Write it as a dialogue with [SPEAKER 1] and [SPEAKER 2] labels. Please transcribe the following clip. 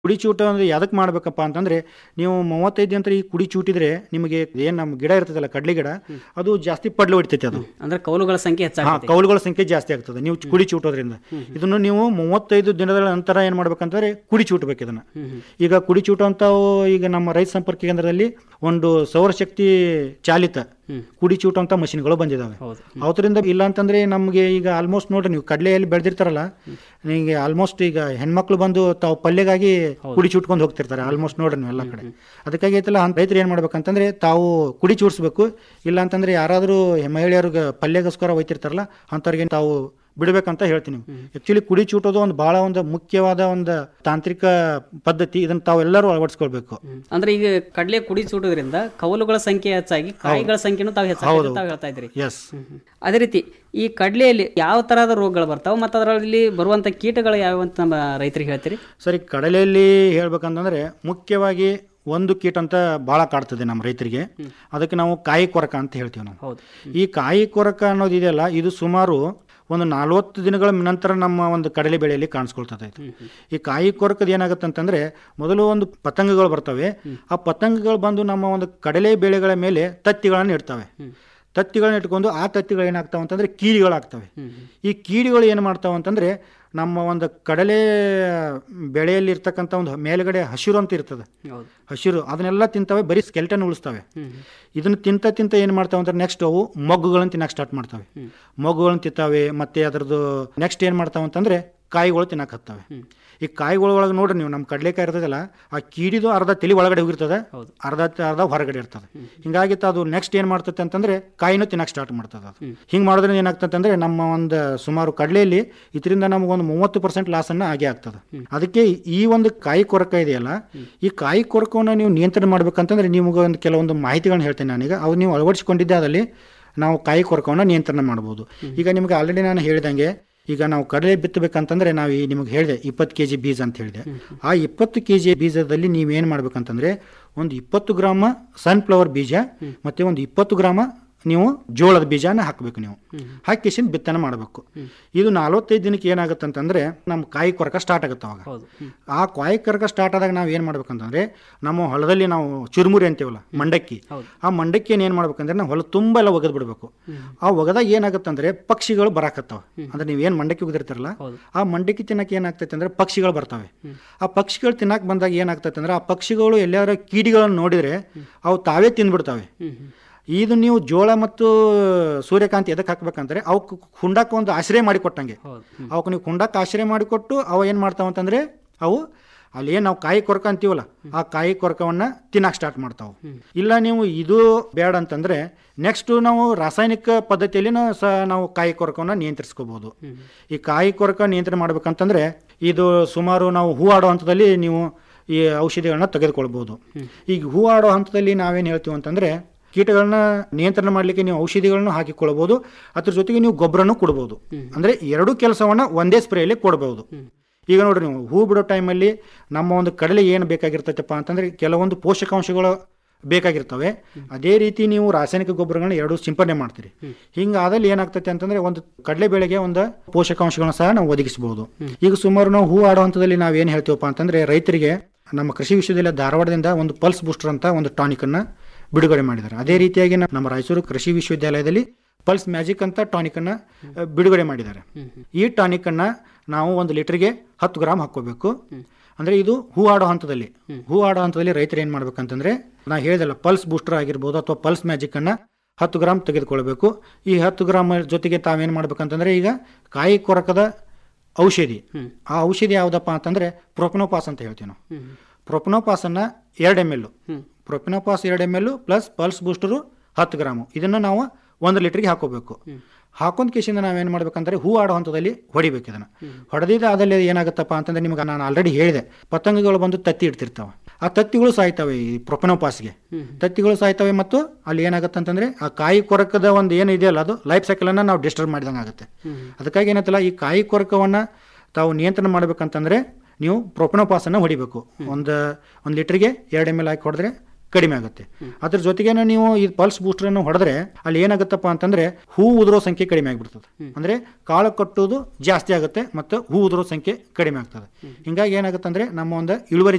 [SPEAKER 1] ಕುಡಿ ಚೂಟ ಅಂದ್ರೆ ಯಾವ್ದಕ್ಕೆ ಮಾಡ್ಬೇಕಪ್ಪ ಅಂತಂದ್ರೆ ನೀವು ಮೂವತ್ತೈದು ನಂತರ ಈ ಕುಡಿ ಚೂಟಿದ್ರೆ ನಿಮಗೆ ಏನು ನಮ್ಮ ಗಿಡ ಇರ್ತದಲ್ಲ ಕಡ್ಲಿ ಗಿಡ ಅದು ಜಾಸ್ತಿ ಪಡ್ಲು ಹೊಡಿತೈತೆ ಅದು
[SPEAKER 2] ಅಂದ್ರೆ ಕೌಲುಗಳ ಸಂಖ್ಯೆ
[SPEAKER 1] ಹಾ
[SPEAKER 2] ಹೆಚ್ಚಾಗುತ್ತೆ
[SPEAKER 1] ಕೌಲುಗಳ ಸಂಖ್ಯೆ ಜಾಸ್ತಿ ಆಗ್ತದೆ ನೀವು ಕುಡಿ ಚೂಟೋದ್ರಿಂದ ಇದನ್ನು ನೀವು ಮೂವತ್ತೈದು ದಿನದ ನಂತರ ಏನು ಮಾಡ್ಬೇಕಂತಂದ್ರೆ ಕುಡಿ ಚೂಟಬೇಕು ಇದನ್ನ ಈಗ ಕುಡಿ ಚೂಟುವಂಥವು ಈಗ ನಮ್ಮ ರೈತ ಸಂಪರ್ಕ ಕೇಂದ್ರದಲ್ಲಿ ಒಂದು ಸೌರಶಕ್ತಿ ಚಾಲಿತ ಕುಡಿ ಚೂಟುವಂಥ ಮಷಿನ್ಗಳು ಬಂದಿದ್ದಾವೆ
[SPEAKER 2] ಹೌದು
[SPEAKER 1] ಅವತ್ತರಿಂದ ಇಲ್ಲ ಅಂತಂದ್ರೆ ನಮಗೆ ಈಗ ಆಲ್ಮೋಸ್ಟ್ ನೋಡ್ರಿ ನೀವು ಕಡಲೆಯಲ್ಲಿ ಬೆಳೆದಿರ್ತಾರಲ್ಲ ನಿಮಗೆ ಆಲ್ಮೋಸ್ಟ್ ಈಗ ಹೆಣ್ಮಕ್ಳು ಬಂದು ತಾವು ಪಲ್ಯಗಾಗಿ ಕುಡಿ ಚೂಟ್ಕೊಂಡು ಹೋಗ್ತಿರ್ತಾರೆ ಆಲ್ಮೋಸ್ಟ್ ನೋಡ್ರಿ ನೀವು ಎಲ್ಲ ಕಡೆ ಅದಕ್ಕಾಗಿ ಐತಲ್ಲ ಅಂತ ರೈತರು ಏನು ಮಾಡ್ಬೇಕಂತಂದ್ರೆ ತಾವು ಕುಡಿ ಚೂಡಿಸ್ಬೇಕು ಇಲ್ಲ ಅಂತಂದ್ರೆ ಯಾರಾದರೂ ಮಹಿಳೆಯರಿಗೆ ಪಲ್ಯಗೋಸ್ಕರ ಒಯ್ತಿರ್ತಾರಲ್ಲ ಅಂಥವ್ರಿಗೆ ತಾವು ಬಿಡ್ಬೇಕಂತ ಹೇಳ್ತೀನಿ ಆಕ್ಚುಲಿ ಕುಡಿ ಚೂಟೋದು ಒಂದು ಬಹಳ ಒಂದು ಮುಖ್ಯವಾದ ಒಂದು ತಾಂತ್ರಿಕ ಪದ್ಧತಿ ಇದನ್ನ ತಾವೆಲ್ಲರೂ ಅಳವಡಿಸ್ಕೊಳ್ಬೇಕು
[SPEAKER 2] ಅಂದ್ರೆ ಈಗ ಕಡಲೆ ಕುಡಿ ಚೂಟೋದ್ರಿಂದ ಕೌಲುಗಳ ಸಂಖ್ಯೆ ಹೆಚ್ಚಾಗಿ ಕಾಯಿಗಳ ಸಂಖ್ಯೆನೂ ತಾವು ಹೆಚ್ಚಾಗಿ ತಾವು ಹೇಳ್ತಾ ಇದ್ರಿ
[SPEAKER 1] ಎಸ್
[SPEAKER 2] ಅದೇ ರೀತಿ ಈ ಕಡಲೆಯಲ್ಲಿ ಯಾವ ತರಹದ ರೋಗಗಳು ಬರ್ತಾವೆ ಮತ್ತು ಅದರಲ್ಲಿ ಬರುವಂತ ಕೀಟಗಳು ಯಾವ ಅಂತ ನಮ್ಮ ರೈತರಿಗೆ ಹೇಳ್ತೀರಿ
[SPEAKER 1] ಸರಿ ಕಡಲೆಯಲ್ಲಿ ಹೇಳ್ಬೇಕಂತಂದ್ರೆ ಮುಖ್ಯವಾಗಿ ಒಂದು ಕೀಟ ಅಂತ ಭಾಳ ಕಾಡ್ತದೆ ನಮ್ಮ ರೈತರಿಗೆ ಅದಕ್ಕೆ ನಾವು ಕಾಯಿ ಕೊರಕ ಅಂತ ಹೇಳ್ತೀವಿ ನಾವು
[SPEAKER 2] ಹೌದು
[SPEAKER 1] ಈ ಕಾಯಿ ಕೊರಕ ಅನ್ನೋದು ಇದೆಯಲ್ಲ ಇದು ಸುಮಾರು ಒಂದು ನಲ್ವತ್ತು ದಿನಗಳ ನಂತರ ನಮ್ಮ ಒಂದು ಕಡಲೆ ಬೆಳೆಯಲ್ಲಿ ಕಾಣಿಸ್ಕೊಳ್ತದೆ ಇದು ಈ ಕಾಯಿ ಕೊರಕದ ಏನಾಗುತ್ತೆ ಅಂತಂದ್ರೆ ಮೊದಲು ಒಂದು ಪತಂಗಗಳು ಬರ್ತವೆ ಆ ಪತಂಗಗಳು ಬಂದು ನಮ್ಮ ಒಂದು ಕಡಲೆ ಬೆಳೆಗಳ ಮೇಲೆ ತತ್ತಿಗಳನ್ನು ಇಡ್ತವೆ ತತ್ತಿಗಳನ್ನ ಇಟ್ಕೊಂಡು ಆ ತತ್ತಿಗಳು ಏನಾಗ್ತಾವೆ ಅಂತಂದ್ರೆ ಕೀಡಿಗಳಾಗ್ತವೆ ಈ ಕೀಡಿಗಳು ಏನು ಮಾಡ್ತಾವೆ ಅಂತಂದ್ರೆ ನಮ್ಮ ಒಂದು ಕಡಲೆ ಬೆಳೆಯಲ್ಲಿ ಇರ್ತಕ್ಕಂಥ ಒಂದು ಮೇಲ್ಗಡೆ ಹಸಿರು ಅಂತ ಇರ್ತದೆ
[SPEAKER 2] ಹೌದು
[SPEAKER 1] ಹಸಿರು ಅದನ್ನೆಲ್ಲ ತಿಂತವೆ ಬರೀ ಸ್ಕೆಲ್ಟನ್ ಉಳಿಸ್ತವೆ ಇದನ್ನ ತಿಂತ ತಿಂತ ಏನು ಮಾಡ್ತಾವೆ ಅಂದ್ರೆ ನೆಕ್ಸ್ಟ್ ಅವು ಮೊಗ್ಗುಗಳನ್ನು ತಿನ್ನಕ್ಕೆ ಸ್ಟಾರ್ಟ್ ಮಾಡ್ತವೆ ಮೊಗ್ಗುಗಳನ್ನು ತಿಂತಾವೆ ಮತ್ತೆ ಅದ್ರದ್ದು ನೆಕ್ಸ್ಟ್ ಏನು ಮಾಡ್ತಾವೆ ಅಂತಂದ್ರೆ ಕಾಯಿಗಳು ತಿನ್ನಕ್ಕೆ ಹತ್ತವೆ ಈ ಕಾಯಿಗಳ ಒಳಗೆ ನೋಡ್ರಿ ನೀವು ನಮ್ಮ ಕಡಲೆಕಾಯಿ ಇರ್ತದಲ್ಲ ಆ ಕೀಡಿದು ಅರ್ಧ ತಲೆ ಒಳಗಡೆ ಹೋಗಿರ್ತದೆ
[SPEAKER 2] ಹೌದು.
[SPEAKER 1] ಅರ್ಧ ಅರ್ಧ ಹೊರಗಡೆ ಇರ್ತದೆ ಹಿಂಗಾಗಿ ಅದು ನೆಕ್ಸ್ಟ್ ಏನು ಮಾಡ್ತದೆ ಅಂತಂದ್ರೆ ಕಾಯಿನೂ ತಿನ್ನಕ್ಕೆ ಸ್ಟಾರ್ಟ್ ಮಾಡ್ತದೆ ಅದು ಹಿಂಗೆ ಮಾಡೋದ್ರಿಂದ ಏನಾಗ್ತದೆ ಅಂದ್ರೆ ನಮ್ಮ ಒಂದು ಸುಮಾರು ಕಡಲೆಯಲ್ಲಿ ಇದರಿಂದ ನಮಗೊಂದು ಮೂವತ್ತು ಪರ್ಸೆಂಟ್ ಲಾಸನ್ನು ಆಗೇ ಆಗ್ತದೆ ಅದಕ್ಕೆ ಈ ಒಂದು ಕಾಯಿ ಕೊರಕ ಇದೆಯಲ್ಲ ಈ ಕಾಯಿ ಕೊರಕವನ್ನು ನೀವು ನಿಯಂತ್ರಣ ಮಾಡ್ಬೇಕಂತಂದ್ರೆ ನಿಮಗೆ ಒಂದು ಕೆಲವೊಂದು ಮಾಹಿತಿಗಳನ್ನ ಹೇಳ್ತೇನೆ ನಾನೀಗ ಅವು ನೀವು ಅಳವಡಿಸಿಕೊಂಡಿದ್ದೆ ಅದಲ್ಲಿ ನಾವು ಕಾಯಿ ಕೊರಕವನ್ನು ನಿಯಂತ್ರಣ ಮಾಡ್ಬೋದು ಈಗ ನಿಮಗೆ ಆಲ್ರೆಡಿ ನಾನು ಹೇಳಿದಂಗೆ ಈಗ ನಾವು ಕಡಲೆ ಬಿತ್ತಬೇಕಂತಂದ್ರೆ ನಾವು ಈ ನಿಮಗೆ ಹೇಳಿದೆ ಇಪ್ಪತ್ತು ಕೆ ಜಿ ಬೀಜ ಅಂತ ಹೇಳಿದೆ ಆ ಇಪ್ಪತ್ತು ಕೆ ಜಿ ಬೀಜದಲ್ಲಿ ನೀವೇನು ಮಾಡ್ಬೇಕಂತಂದ್ರೆ ಒಂದು ಇಪ್ಪತ್ತು ಗ್ರಾಮ ಸನ್ಫ್ಲವರ್ ಬೀಜ ಮತ್ತೆ ಒಂದು ಇಪ್ಪತ್ತು ಗ್ರಾಮ ನೀವು ಜೋಳದ ಬೀಜನ ಹಾಕಬೇಕು ನೀವು ಹಾಕಿಸಿಂದ ಬಿತ್ತನೆ ಮಾಡಬೇಕು ಇದು ನಲವತ್ತೈದು ದಿನಕ್ಕೆ ಏನಾಗುತ್ತೆ ಅಂತಂದ್ರೆ ನಮ್ಮ ಕಾಯಿ ಕೊರಕ ಸ್ಟಾರ್ಟ್ ಆಗುತ್ತೆ ಅವಾಗ
[SPEAKER 2] ಹೌದು
[SPEAKER 1] ಆ ಕಾಯಿ ಕೊರಕ ಸ್ಟಾರ್ಟ್ ಆದಾಗ ನಾವು ಏನು ಮಾಡ್ಬೇಕಂತಂದ್ರೆ ನಮ್ಮ ಹೊಲದಲ್ಲಿ ನಾವು ಚುರುಮುರಿ ಅಂತೀವಲ್ಲ ಮಂಡಕ್ಕಿ
[SPEAKER 2] ಹೌದು.
[SPEAKER 1] ಆ ಮಂಡಕ್ಕಿಯನ್ನು ಏನು ಮಾಡ್ಬೇಕಂದ್ರೆ ನಾವು ಹೊಲ ತುಂಬ ಎಲ್ಲ ಒಗೆದು ಬಿಡಬೇಕು ಆ ಒಗದಾಗ ಏನಾಗುತ್ತಂದ್ರೆ ಪಕ್ಷಿಗಳು ಬರಾಕತ್ತಾವ ಅಂದ್ರೆ ನೀವು ಏನು ಮಂಡಕ್ಕಿ ಒಗೆದಿರ್ತಾರಲ್ಲ
[SPEAKER 2] ಹೌದು.
[SPEAKER 1] ಆ ಮಂಡಕ್ಕಿ ತಿನ್ನಕ್ಕೆ ಏನಾಗ್ತೈತೆ ಅಂದ್ರೆ ಪಕ್ಷಿಗಳು ಬರ್ತವೆ ಆ ಪಕ್ಷಿಗಳು ತಿನ್ನಕ್ಕೆ ಬಂದಾಗ ಏನಾಗ್ತೈತೆ ಅಂದ್ರೆ ಆ ಪಕ್ಷಿಗಳು ಎಲ್ಲಾರ ಕೀಡಿಗಳನ್ನು ನೋಡಿದ್ರೆ ಅವು ತಾವೇ ತಿಂದ್ಬಿಡ್ತಾವೆ ಇದು ನೀವು ಜೋಳ ಮತ್ತು ಸೂರ್ಯಕಾಂತಿ ಎದಕ್ಕೆ ಹಾಕ್ಬೇಕಂದ್ರೆ ಅವಕ್ಕೆ ಹುಂಡಕ್ಕೆ ಒಂದು ಆಶ್ರಯ ಮಾಡಿಕೊಟ್ಟಂಗೆ
[SPEAKER 2] ಹೌದು
[SPEAKER 1] ಅವಕ್ಕೆ ನೀವು ಕುಂಡಕ್ಕೆ ಆಶ್ರಯ ಮಾಡಿಕೊಟ್ಟು ಅವ ಏನು ಮಾಡ್ತಾವ ಅಂತಂದ್ರೆ ಅವು ಅಲ್ಲಿ ಏನು ನಾವು ಕಾಯಿ ಕೊರಕ ಅಂತೀವಲ್ಲ ಆ ಕಾಯಿ ಕೊರಕವನ್ನು ತಿನ್ನಕ್ಕೆ ಸ್ಟಾರ್ಟ್ ಮಾಡ್ತಾವೆ ಇಲ್ಲ ನೀವು ಇದು ಬೇಡ ಅಂತಂದ್ರೆ ನೆಕ್ಸ್ಟ್ ನಾವು ರಾಸಾಯನಿಕ ಪದ್ಧತಿಯಲ್ಲಿ ನಾವು ಸಹ ನಾವು ಕಾಯಿ ಕೊರಕವನ್ನು ನಿಯಂತ್ರಿಸ್ಕೋಬಹುದು ಈ ಕಾಯಿ ಕೊರಕ ನಿಯಂತ್ರಣ ಮಾಡ್ಬೇಕಂತಂದ್ರೆ ಇದು ಸುಮಾರು ನಾವು ಹೂ ಆಡೋ ಹಂತದಲ್ಲಿ ನೀವು ಈ ಔಷಧಿಗಳನ್ನ ತೆಗೆದುಕೊಳ್ಬೋದು ಈಗ ಹೂ ಆಡೋ ಹಂತದಲ್ಲಿ ನಾವೇನು ಹೇಳ್ತೀವಿ ಅಂತಂದ್ರೆ ಕೀಟಗಳನ್ನ ನಿಯಂತ್ರಣ ಮಾಡಲಿಕ್ಕೆ ನೀವು ಔಷಧಿಗಳನ್ನು ಹಾಕಿಕೊಳ್ಳಬಹುದು ಅದ್ರ ಜೊತೆಗೆ ನೀವು ಗೊಬ್ಬರನೂ ಕೊಡ್ಬೋದು ಅಂದ್ರೆ ಎರಡೂ ಕೆಲಸವನ್ನ ಒಂದೇ ಸ್ಪ್ರೇಯಲ್ಲಿ ಕೊಡಬಹುದು ಈಗ ನೋಡ್ರಿ ನೀವು ಹೂ ಬಿಡೋ ಟೈಮಲ್ಲಿ ನಮ್ಮ ಒಂದು ಕಡಲೆ ಏನು ಬೇಕಾಗಿರ್ತೈತಪ್ಪ ಅಂತಂದ್ರೆ ಕೆಲವೊಂದು ಪೋಷಕಾಂಶಗಳು ಬೇಕಾಗಿರ್ತವೆ ಅದೇ ರೀತಿ ನೀವು ರಾಸಾಯನಿಕ ಗೊಬ್ಬರಗಳನ್ನ ಎರಡು ಸಿಂಪಡಣೆ ಮಾಡ್ತೀರಿ ಹಿಂಗಾದಲ್ಲಿ ಏನಾಗ್ತೈತೆ ಅಂತಂದ್ರೆ ಒಂದು ಕಡಲೆ ಬೆಳೆಗೆ ಒಂದು ಪೋಷಕಾಂಶಗಳನ್ನ ಸಹ ನಾವು ಒದಗಿಸಬಹುದು ಈಗ ಸುಮಾರು ನಾವು ಹೂ ಆಡೋ ಹಂತದಲ್ಲಿ ನಾವು ಏನು ಹೇಳ್ತೀವಪ್ಪ ಅಂತಂದ್ರೆ ರೈತರಿಗೆ ನಮ್ಮ ಕೃಷಿ ವಿಶ್ವವಿದ್ಯಾಲಯ ಧಾರವಾಡದಿಂದ ಒಂದು ಪಲ್ಸ್ ಬೂಸ್ಟರ್ ಅಂತ ಒಂದು ಟಾನಿಕ್ ಅನ್ನ ಬಿಡುಗಡೆ ಮಾಡಿದ್ದಾರೆ ಅದೇ ರೀತಿಯಾಗಿ ನಮ್ಮ- ನಮ್ಮ ರಾಯಚೂರು ಕೃಷಿ ವಿಶ್ವವಿದ್ಯಾಲಯದಲ್ಲಿ ಪಲ್ಸ್ ಮ್ಯಾಜಿಕ್ ಅಂತ ಟಾನಿಕ್ ಅನ್ನ ಅಹ್, ಬಿಡುಗಡೆ ಮಾಡಿದ್ದಾರೆ ಈ ಟಾನಿಕ್ ಅನ್ನ ನಾವು ಒಂದು ಲೀಟರ್ಗೆ ಹತ್ತು ಗ್ರಾಮ್ ಹಾಕೋಬೇಕು ಅಂದ್ರೆ ಇದು ಹೂ ಆಡೋ ಹಂತದಲ್ಲಿ ಹೂ ಆಡೋ ಹಂತದಲ್ಲಿ ರೈತರು ಏನ್ ಮಾಡ್ಬೇಕಂತಂದ್ರೆ ನಾ ಹೇಳಿದಲ್ಲ ಪಲ್ಸ್ ಬೂಸ್ಟರ್ ಆಗಿರ್ಬೋದು ಅಥವಾ ಪಲ್ಸ್ ಮ್ಯಾಜಿಕ್ ಅನ್ನ ಹತ್ತು ಗ್ರಾಮ್ ತೆಗೆದುಕೊಳ್ಬೇಕು ಈ ಹತ್ತು ಗ್ರಾಮ್ ಜೊತೆಗೆ ತಾವೇನ್ ಮಾಡ್ಬೇಕಂತಂದ್ರೆ ಈಗ ಕಾಯಿ ಕೊರಕದ ಔಷಧಿ ಆ ಔಷಧಿ ಯಾವುದಪ್ಪ ಅಂತಂದ್ರೆ ಪ್ರೊಪನೋಪಾಸ್ ಅಂತ ಹೇಳ್ತೀವಿ ನಾವು ಪ್ರೊಪನೋಪಾಸನ್ನ ಎರಡು ಎಮ್ ಎಲ್ ಪ್ರೊಪನೋಪಾಸ್ ಎರಡು M L plus pulse booster ಹತ್ತು ಗ್ರಾಮು ಇದನ್ನು ನಾವು ಒಂದು ಲೀಟ್ರಿಗೆ ಹಾಕೋಬೇಕು ಹಾಕೊಂಡ್ ಕೇಸಿಂದ ನಾವೇನು ಮಾಡ್ಬೇಕಂದ್ರೆ ಹೂ ಆಡೋ ಹಂತದಲ್ಲಿ ಹೊಡಿಬೇಕು ಇದನ್ನು ಹೊಡೆದಿದ್ದ ಆದಲ್ಲಿ ಏನಾಗುತ್ತಪ್ಪ ಅಂತಂದ್ರೆ ನಿಮ್ಗೆ ನಾನು ಆಲ್ರೆಡಿ ಹೇಳಿದೆ ಪತಂಗಗಳು ಬಂದು ತತ್ತಿ ಇಡ್ತಿರ್ತಾವೆ ಆ ತತ್ತಿಗಳು ಸಾಯ್ತವೆ ಈ ಪ್ರೊಪನೋಪಾಸ್ಗೆ ತತ್ತಿಗಳು ಸಾಯ್ತವೆ ಮತ್ತು ಅಲ್ಲಿ ಏನಾಗುತ್ತೆ ಅಂತಂದ್ರೆ ಆ ಕಾಯಿ ಕೊರಕದ ಒಂದು ಏನು ಇದೆಯಲ್ಲ ಅದು ಲೈಫ್ ಸೈಕಲನ್ನು ನಾವು ಡಿಸ್ಟರ್ಬ್ ಮಾಡಿದಂಗೆ ಆಗುತ್ತೆ ಅದಕ್ಕಾಗಿ ಏನತ್ತಲ್ಲ ಈ ಕಾಯಿ ಕೊರಕವನ್ನು ತಾವು ನಿಯಂತ್ರಣ ಮಾಡ್ಬೇಕಂತಂದ್ರೆ ನೀವು ಪ್ರೊಪನೋಪಾಸನ್ನು ಹೊಡಿಬೇಕು ಒಂದು ಒಂದು ಲೀಟ್ರಿಗೆ ಎರಡು ಎಮ್ ಎಲ್ ಹಾಕಿ ಹೊಡೆದ್ರೆ ಕಡಿಮೆ ಆಗುತ್ತೆ ಅದ್ರ ಜೊತೆಗೆ ನೀವು ಈ ಪಲ್ಸ್ ಬೂಸ್ಟರ್ ಅನ್ನು ಹೊಡೆದ್ರೆ ಅಲ್ಲಿ ಏನಾಗುತ್ತಪ್ಪ ಅಂತಂದ್ರೆ ಹೂ ಉದುರೋ ಸಂಖ್ಯೆ ಕಡಿಮೆ ಆಗಿಬಿಡ್ತದೆ ಅಂದ್ರೆ ಕಾಳು ಕಟ್ಟೋದು ಜಾಸ್ತಿ ಆಗುತ್ತೆ ಮತ್ತು ಹೂ ಉದುರೋ ಸಂಖ್ಯೆ ಕಡಿಮೆ ಆಗ್ತದೆ ಹಿಂಗಾಗಿ ಏನಾಗುತ್ತೆ ಅಂದ್ರೆ ನಮ್ಮ ಒಂದು ಇಳುವರಿ